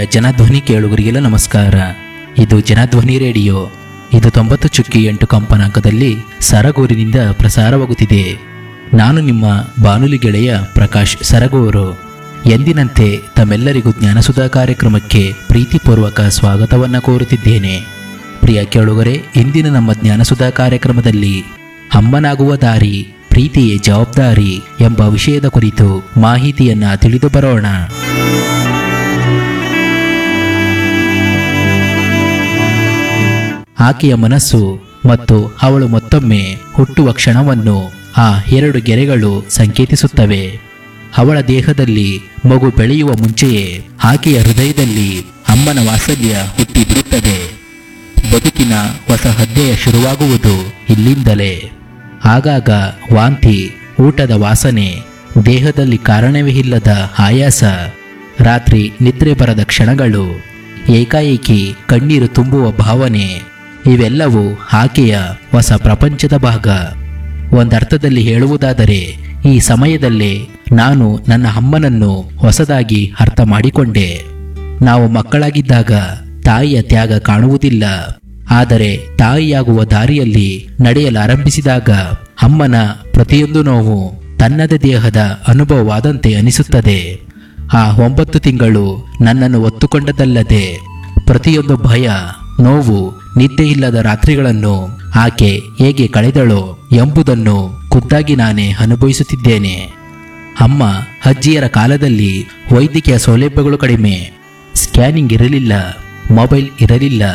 ಜನಧ್ವನಿ ಕೇಳುಗರಿಗೆಲ್ಲ ನಮಸ್ಕಾರ ಇದು ಜನಧ್ವನಿ ರೇಡಿಯೋ ಇದು ತೊಂಬತ್ತು ಚುಕ್ಕಿ ಎಂಟು ಕಂಪನಾಂಕದಲ್ಲಿ ಸರಗೂರಿನಿಂದ ಪ್ರಸಾರವಾಗುತ್ತಿದೆ ನಾನು ನಿಮ್ಮ ಬಾನುಲಿ ಗೆಳೆಯ ಪ್ರಕಾಶ್ ಸರಗೂರು ಎಂದಿನಂತೆ ತಮ್ಮೆಲ್ಲರಿಗೂ ಜ್ಞಾನಸುಧಾ ಕಾರ್ಯಕ್ರಮಕ್ಕೆ ಪ್ರೀತಿಪೂರ್ವಕ ಸ್ವಾಗತವನ್ನು ಕೋರುತ್ತಿದ್ದೇನೆ ಪ್ರಿಯ ಕೇಳುಗರೆ ಇಂದಿನ ನಮ್ಮ ಜ್ಞಾನಸುಧಾ ಕಾರ್ಯಕ್ರಮದಲ್ಲಿ ಅಮ್ಮನಾಗುವ ದಾರಿ ಪ್ರೀತಿಯೇ ಜವಾಬ್ದಾರಿ ಎಂಬ ವಿಷಯದ ಕುರಿತು ಮಾಹಿತಿಯನ್ನ ತಿಳಿದು ಬರೋಣ ಆಕೆಯ ಮನಸ್ಸು ಮತ್ತು ಅವಳು ಮತ್ತೊಮ್ಮೆ ಹುಟ್ಟುವ ಕ್ಷಣವನ್ನು ಆ ಎರಡು ಗೆರೆಗಳು ಸಂಕೇತಿಸುತ್ತವೆ ಅವಳ ದೇಹದಲ್ಲಿ ಮಗು ಬೆಳೆಯುವ ಮುಂಚೆಯೇ ಆಕೆಯ ಹೃದಯದಲ್ಲಿ ಅಮ್ಮನ ವಾತ್ಸಲ್ಯ ಹುಟ್ಟಿ ಬಿಡುತ್ತದೆ ಬದುಕಿನ ಹೊಸ ಅಧ್ಯಾಯ ಶುರುವಾಗುವುದು ಇಲ್ಲಿಂದಲೇ ಆಗಾಗ ವಾಂತಿ ಊಟದ ವಾಸನೆ ದೇಹದಲ್ಲಿ ಕಾರಣವೇ ಇಲ್ಲದ ಆಯಾಸ ರಾತ್ರಿ ನಿದ್ರೆ ಬರದ ಕ್ಷಣಗಳು ಏಕಾಏಕಿ ಕಣ್ಣೀರು ತುಂಬುವ ಭಾವನೆ ಇವೆಲ್ಲವೂ ಆಕೆಯ ಹೊಸ ಪ್ರಪಂಚದ ಭಾಗ ಒಂದರ್ಥದಲ್ಲಿ ಹೇಳುವುದಾದರೆ ಈ ಸಮಯದಲ್ಲೇ ನಾನು ನನ್ನ ಅಮ್ಮನನ್ನು ಹೊಸದಾಗಿ ಅರ್ಥ ಮಾಡಿಕೊಂಡೆ ನಾವು ಮಕ್ಕಳಾಗಿದ್ದಾಗ ತಾಯಿಯ ತ್ಯಾಗ ಕಾಣುವುದಿಲ್ಲ ಆದರೆ ತಾಯಿಯಾಗುವ ದಾರಿಯಲ್ಲಿ ನಡೆಯಲಾರಂಭಿಸಿದಾಗ ಅಮ್ಮನ ಪ್ರತಿಯೊಂದು ನೋವು ತನ್ನದೇ ದೇಹದ ಅನುಭವವಾದಂತೆ ಅನಿಸುತ್ತದೆ ಆ ಒಂಬತ್ತು ತಿಂಗಳು ನನ್ನನ್ನು ಒತ್ತುಕೊಂಡದಲ್ಲದೆ ಪ್ರತಿಯೊಂದು ಭಯ ನೋವು ನಿದ್ದೆ ಇಲ್ಲದ ರಾತ್ರಿಗಳನ್ನು ಆಕೆ ಹೇಗೆ ಕಳೆದಳೋ ಎಂಬುದನ್ನು ಖುದ್ದಾಗಿ ನಾನೇ ಅನುಭವಿಸುತ್ತಿದ್ದೇನೆ ಅಮ್ಮ ಅಜ್ಜಿಯರ ಕಾಲದಲ್ಲಿ ವೈದ್ಯಕೀಯ ಸೌಲಭ್ಯಗಳು ಕಡಿಮೆ ಸ್ಕ್ಯಾನಿಂಗ್ ಇರಲಿಲ್ಲ ಮೊಬೈಲ್ ಇರಲಿಲ್ಲ